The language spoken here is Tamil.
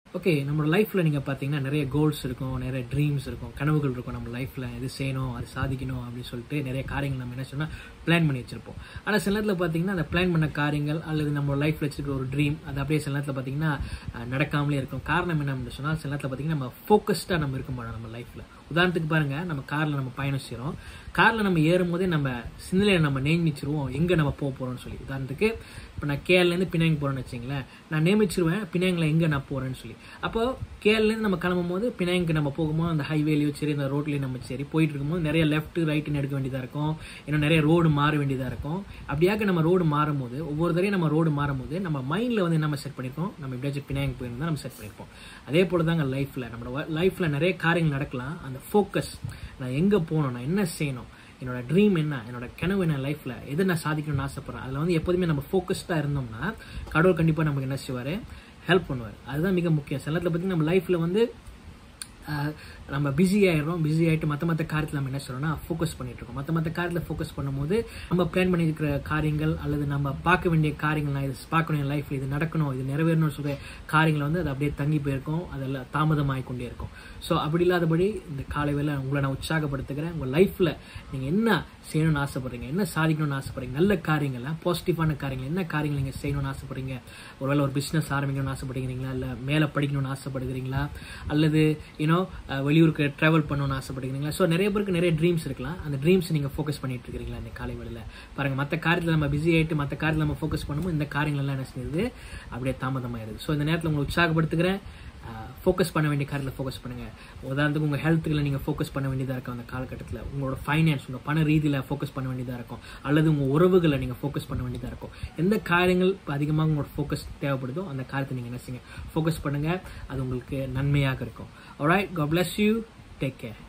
ஓகே நம்ம லைஃப்ல நீங்க பாத்தீங்கன்னா நிறைய கோல்ஸ் இருக்கும் நிறைய ட்ரீம்ஸ் இருக்கும் கனவுகள் இருக்கும் நம்ம லைஃப்ல இது செய்யணும் அது சாதிக்கணும் அப்படின்னு சொல்லிட்டு நிறைய காரியங்கள் நம்ம என்ன சொன்னா பிளான் பண்ணி வச்சிருப்போம் ஆனா சில நேரத்தில் பாத்தீங்கன்னா அந்த பிளான் பண்ண காரியங்கள் அல்லது நம்ம லைஃப்ல வச்சிருக்க ஒரு ட்ரீம் அது அப்படியே சில நேரத்தில் பாத்தீங்கன்னா அஹ், நடக்காமலே இருக்கும் காரணம் என்ன அப்படின்னு சொன்னா சில நேரத்தில் பாத்தீங்கன்னா நம்ம ஃபோக்கஸ்டா நம்ம இருக்க மாட்டோம் நம்ம லைஃப்ல உதாரணத்துக்கு பாருங்க நம்ம கார்ல நம்ம பயணம் செய்றோம் கார்ல நம்ம ஏறும் போதே நம்ம சிந்தனையில நம்ம நியமிச்சிருவோம் எங்க நம்ம போக போறோம்னு சொல்லி உதாரணத்துக்கு இப்போ நான் கேரள இருந்து பினாங் போறேன்னு வச்சுங்களேன் நான் நியமிச்சிருவேன் பினாங்ல எங்க நான் போறேன்னு சொல்லி அப்போ கேரள இருந்து நம்ம கிளம்பும் போது பினாங்க்கு நம்ம போகும்போது அந்த ஹைவேலையும் சரி அந்த ரோட்லயும் நம்ம சரி போயிட்டு இருக்கும்போது நிறைய லெஃப்ட் ரைட்னு எடுக்க வேண்டியதா இருக்கும் இன்னும் நிறைய ரோடு மாற வேண்டியதா இருக்கும் அப்படியாக நம்ம ரோடு மாறும் போது ஒவ்வொரு தடையும் நம்ம ரோடு மாறும் போது நம்ம மைண்ட்ல வந்து நம்ம செட் பண்ணிருக்கோம் நம்ம எப்படியாச்சும் பினாங் போயிருந்தா நம்ம செட் பண்ணிருப்போம் அதே போல தாங்க லைஃப்ல நம்மளோட லைஃப்ல நிறைய காரியங்கள் நடக்கலாம் அந்த ஃபோக்கஸ் நான் எங்க போகணும் நான் என்ன செய்யணும் என்னோட ட்ரீம் என்ன என்னோட கனவு என்ன லைஃப்ல எதை நான் சாதிக்கணும்னு ஆசைப்படுறேன் அதுல வந்து எப்போதுமே நம்ம ஃபோக்கஸ்டா இருந்தோம்னா கடவுள் கண்டிப்பா நமக்கு என்ன செய்வாரு ஹெல்ப் பண்ணுவார் அதுதான் மிக முக்கியம் சில நேரத்தில் பார்த்தீங்கன்னா நம்ம லைஃப்ல வந்து ஆஹ், நம்ம பிஸி ஆயிடுறோம் பிஸி ஆயிட்டு மற்ற மற்ற காரியத்தில் நம்ம என்ன சொல்றோம்னா ஃபோக்கஸ் பண்ணிட்டு இருக்கோம் மற்ற மற்ற காரியத்தில் ஃபோக்கஸ் பண்ணும்போது நம்ம பிளான் பண்ணியிருக்கிற காரியங்கள் அல்லது நம்ம பார்க்க வேண்டிய காரியங்கள் நான் இது பார்க்கணும் என் லைஃப்ல இது நடக்கணும் இது நிறைவேறணும்னு சொல்ற காரியங்கள் வந்து அது அப்படியே தங்கி போயிருக்கும் அதெல்லாம் தாமதமாகி கொண்டே இருக்கும் ஸோ அப்படி இல்லாதபடி இந்த காலை வேளை உங்களை நான் உற்சாகப்படுத்துகிறேன் உங்க லைஃப்ல நீங்க என்ன செய்யணும்னு ஆசைப்படுறீங்க என்ன சாதிக்கணும்னு ஆசைப்படுறீங்க நல்ல காரியங்கள் பாசிட்டிவான காரியங்கள் என்ன காரியங்கள் நீங்க செய்யணும்னு ஆசைப்படுறீங்க ஒருவேளை ஒரு பிசினஸ் ஆரம்பிக்கணும்னு ஆசைப்படுகிறீங்களா இல்ல மேல படிக்கணும்னு ஆசைப்படுகிறீங்களா அல்லது யூனோ வெளியூருக்கு டிராவல் பண்ணணும்னு ஆசைப்படுகிறீங்களா ஸோ நிறைய பேருக்கு நிறைய ட்ரீம்ஸ் இருக்கலாம் அந்த ட்ரீம்ஸ் நீங்க ஃபோக்கஸ் பண்ணிட்டு இருக்கிறீங்களா இந்த காலை வேளையில பாருங்க மற்ற காரியத்தில் நம்ம பிஸி ஆயிட்டு மற்ற காரியத்தில் நம்ம ஃபோக்கஸ் பண்ணும்போது இந்த காரியங்கள் எல்லாம் என்ன செய்யுது அப்படியே தாமதமாயிருது ஸோ இந்த நேரத்தில் உங்களை உற்சாகப்படுத்துகிறேன் ஃபோக்கஸ் பண்ண வேண்டிய காரியத்தில் ஃபோக்கஸ் பண்ணுங்க உதாரணத்துக்கு உங்க ஹெல்த்துக்குள்ள நீங்க ஃபோக்கஸ் பண்ண வேண்டியதா இருக்கும் அந்த காலகட்டத்தில் உங்களோட ஃபைனான்ஸ் உங்க பண ரீதியில ஃபோக்கஸ் பண்ண வேண்டியதா இருக்கும் அல்லது உங்க உறவுகளை நீங்க ஃபோக்கஸ் பண்ண வேண்டியதா இருக்கும் எந்த காரியங்கள் இப்ப அதிகமாக உங்களோட ஃபோக்கஸ் தேவைப்படுதோ அந்த காரியத்தை நீங்க என்ன செய்யுங்க ஃபோக்கஸ் பண்ணுங்க அது உங்களுக்கு நன்மையாக இருக்கும் alright god bless you take care